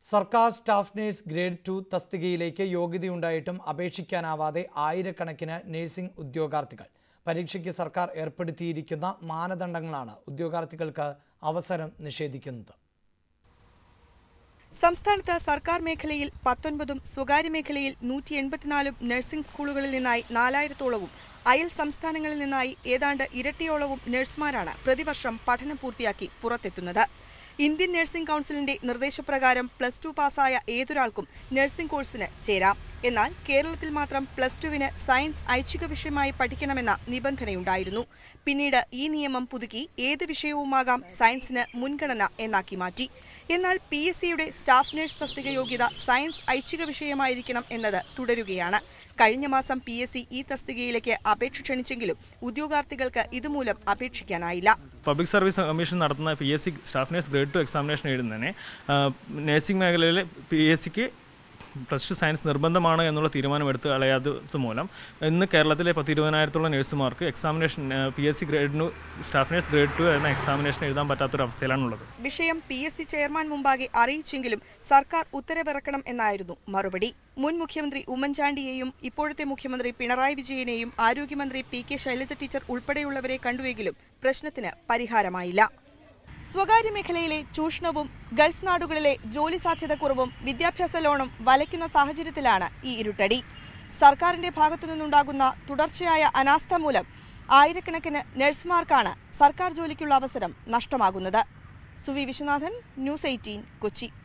സർക്കാർ staff nurse grade to തസ്തികയിലേക്ക് യോഗ്യതയുണ്ടായിട്ടും അപേക്ഷിക്കാനാവാതെ ആയിരക്കണക്കിന് നഴ്സിംഗ് ഉദ്യോഗാർത്ഥികൾ പരീക്ഷയ്ക്ക് സർക്കാർ ഏർപ്പെടുത്തിയിരിക്കുന്ന മാനദണ്ഡങ്ങളാണ് ഉദ്യോഗാർത്ഥികൾക്ക് അവസരം നിഷേധിക്കുന്നത് സംസ്ഥാനത്ത് സർക്കാർ മേഖലയിൽ പത്തൊൻപതും സ്വകാര്യ മേഖലയിൽ നൂറ്റി എൺപത്തിനാലും നഴ്സിംഗ് സ്കൂളുകളിൽ നിന്നായി നാലായിരത്തോളവും അയൽ സംസ്ഥാനങ്ങളിൽ നിന്നായി ഏതാണ്ട് ഇരട്ടിയോളവും നഴ്സുമാരാണ് പ്രതിവർഷം പഠനം പൂർത്തിയാക്കി പുറത്തെത്തുന്നത് ഇന്ത്യൻ നഴ്സിംഗ് കൗൺസിലിന്റെ നിർദ്ദേശപ്രകാരം പ്ലസ് ടു പാസ്സായ ഏതൊരാൾക്കും നഴ്സിംഗ് കോഴ്സിന് ചേരാം എന്നാൽ കേരളത്തിൽ മാത്രം പ്ലസ് ടുവിന് സയൻസ് ഐച്ഛിക വിഷയമായി പഠിക്കണമെന്ന നിബന്ധനയുണ്ടായിരുന്നു പിന്നീട് ഈ നിയമം പുതുക്കി ഏത് വിഷയവുമാകാം സയൻസിന് മുൻഗണന എന്നാക്കി മാറ്റി എന്നാൽ പി എസ് സിയുടെ സ്റ്റാഫ് നഴ്സ് തസ്തിക യോഗ്യത സയൻസ് ഐച്ഛിക വിഷയമായിരിക്കണം എന്നത് തുടരുകയാണ് കഴിഞ്ഞ മാസം പി എസ് സി ഈ തസ്തികയിലേക്ക് അപേക്ഷ ക്ഷണിച്ചെങ്കിലും ഉദ്യോഗാർത്ഥികൾക്ക് ഇതുമൂലം അപേക്ഷിക്കാനായില്ല പബ്ലിക് സർവീസ് കമ്മീഷൻ നടത്തുന്ന P S C staff nurse grade two examination എഴുതുന്നതിന് നഴ്സിംഗ് മേഖലയിൽ പി എസ് സിക്ക് പ്ലസ് ടു സയൻസ് നിർബന്ധമാണ് എന്നുള്ള തീരുമാനമെടുത്ത് കളയാത്തത് മൂലം ഇന്ന് കേരളത്തിലെ പത്ത് ഇരുപതിനായിരത്തോളം നഴ്സുമാർക്ക് examination P S C grade staff nurse grade two എന്ന എക്സാമിനേഷൻ എഴുതാൻ പറ്റാത്തൊരവസ്ഥയിലാണുള്ളത് വിഷയം പി എസ് സി ചെയർമാൻ മുമ്പാകെ അറിയിച്ചെങ്കിലും സർക്കാർ ഉത്തരവിറക്കണം എന്നായിരുന്നു മറുപടി മുൻ മുഖ്യമന്ത്രി ഉമ്മൻചാണ്ടിയെയും ഇപ്പോഴത്തെ മുഖ്യമന്ത്രി പിണറായി വിജയനെയും ആരോഗ്യമന്ത്രി പി കെ ശൈലജ ടീച്ചർ ഉൾപ്പെടെയുള്ളവരെ കണ്ടുവെങ്കിലും പ്രശ്നത്തിന് പരിഹാരമായില്ല സ്വകാര്യ മേഖലയിലെ ചൂഷണവും ഗൾഫ് നാടുകളിലെ ജോലി സാധ്യത കുറവും വിദ്യാഭ്യാസ ലോണും വലയ്ക്കുന്ന സാഹചര്യത്തിലാണ് ഈ ഇരുട്ടടി സർക്കാരിന്റെ ഭാഗത്തു നിന്നുണ്ടാകുന്ന തുടർച്ചയായ അനാസ്ഥ മൂലം ആയിരക്കണക്കിന് നഴ്സുമാർക്കാണ് സർക്കാർ ജോലിക്കുള്ള അവസരം നഷ്ടമാകുന്നത് സുവി വിശ്വനാഥൻ ന്യൂസ് എയ്റ്റീൻ കൊച്ചി